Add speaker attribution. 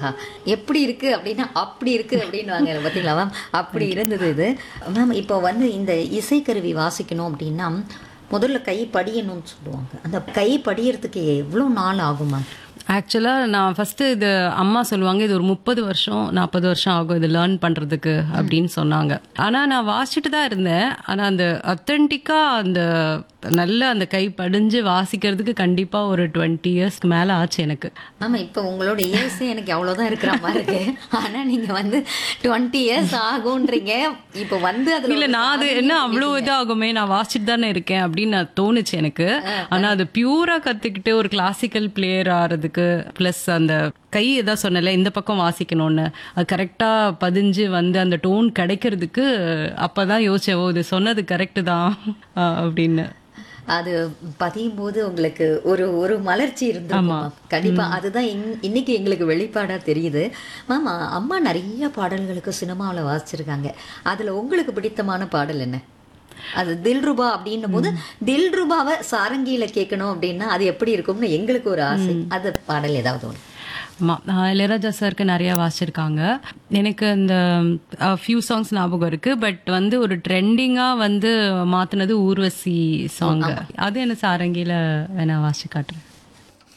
Speaker 1: ஆஹா எப்படி இருக்கு அப்படின்னா அப்படி இருக்கு அப்படின்னுவாங்க பார்த்தீங்களா மேம் அப்படி இருந்தது இது மேம் இப்போ வந்து இந்த இசைக்கருவி வாசிக்கணும் அப்படின்னா முதல்ல கை படியணும்னு சொல்லுவாங்க அந்த கை படியறதுக்கு எவ்வளோ நாள் ஆகும் மேம்
Speaker 2: ஆக்சுவலாக நான் ஃபஸ்ட்டு இது அம்மா சொல்லுவாங்க இது ஒரு முப்பது வருஷம் நாற்பது வருஷம் ஆகும் இது லேர்ன் பண்ணுறதுக்கு அப்படின்னு சொன்னாங்க ஆனால் நான் வாசிச்சுட்டு தான் இருந்தேன் ஆனால் அந்த அத்தன்டிக்காக அந்த நல்ல அந்த கை படிஞ்சு வாசிக்கிறதுக்கு கண்டிப்பாக ஒரு டுவெண்ட்டி இயர்ஸ்க்கு மேலே ஆச்சு எனக்கு
Speaker 1: மேம் இப்போ உங்களோட இயர்ஸே எனக்கு அவ்வளோதான் இருக்கிற மாதிரி இருக்கு ஆனால் நீங்கள் வந்து டுவெண்ட்டி இயர்ஸ் ஆகுன்றீங்க இப்போ வந்து அதில்
Speaker 2: இல்ல நான் அது என்ன அவ்வளோ இதாகுமே நான் வாசிச்சுட்டு தானே இருக்கேன் அப்படின்னு நான் தோணுச்சு எனக்கு ஆனா அது பியூரா கத்துக்கிட்டு ஒரு கிளாசிக்கல் பிளேயர் ஆறதுக்கு பிளஸ் அந்த கை ஏதாவது சொன்னல இந்த பக்கம் வாசிக்கணும்னு அது கரெக்டா பதிஞ்சு வந்து அந்த டோன் கிடைக்கிறதுக்கு அப்பதான் யோசிச்சேன் ஓ இது சொன்னது கரெக்டு தான் அஹ் அப்படின்னு
Speaker 1: அது பதியும் போது உங்களுக்கு ஒரு ஒரு மலர்ச்சி இருந்திருக்கும் மேம். கண்டிப்பா அதுதான் இன்- இன்னைக்கு எங்களுக்கு வெளிப்பாடா தெரியுது மேம் அம்மா நிறைய பாடல்களுக்கு சினிமாவில் வாசிச்சிருக்காங்க அதுல உங்களுக்கு பிடித்தமான பாடல் என்ன அது தில்ருபா அப்படின்னும் போது தில்ருபாவை சாரங்கியில கேட்கணும் அப்படின்னா அது எப்படி இருக்கும்னு எங்களுக்கு ஒரு ஆசை அது பாடல் ஏதாவது ஒன்று
Speaker 2: ஆமா நான் இளையராஜா சாருக்கு நிறைய வாசிச்சிருக்காங்க எனக்கு அந்த ஃபியூ சாங்ஸ் ஞாபகம் இருக்கு பட் வந்து ஒரு ட்ரெண்டிங்கா வந்து மாத்துனது ஊர்வசி சாங் அது என்ன சாரங்கியில வேணா வாசிச்சு காட்டுறேன்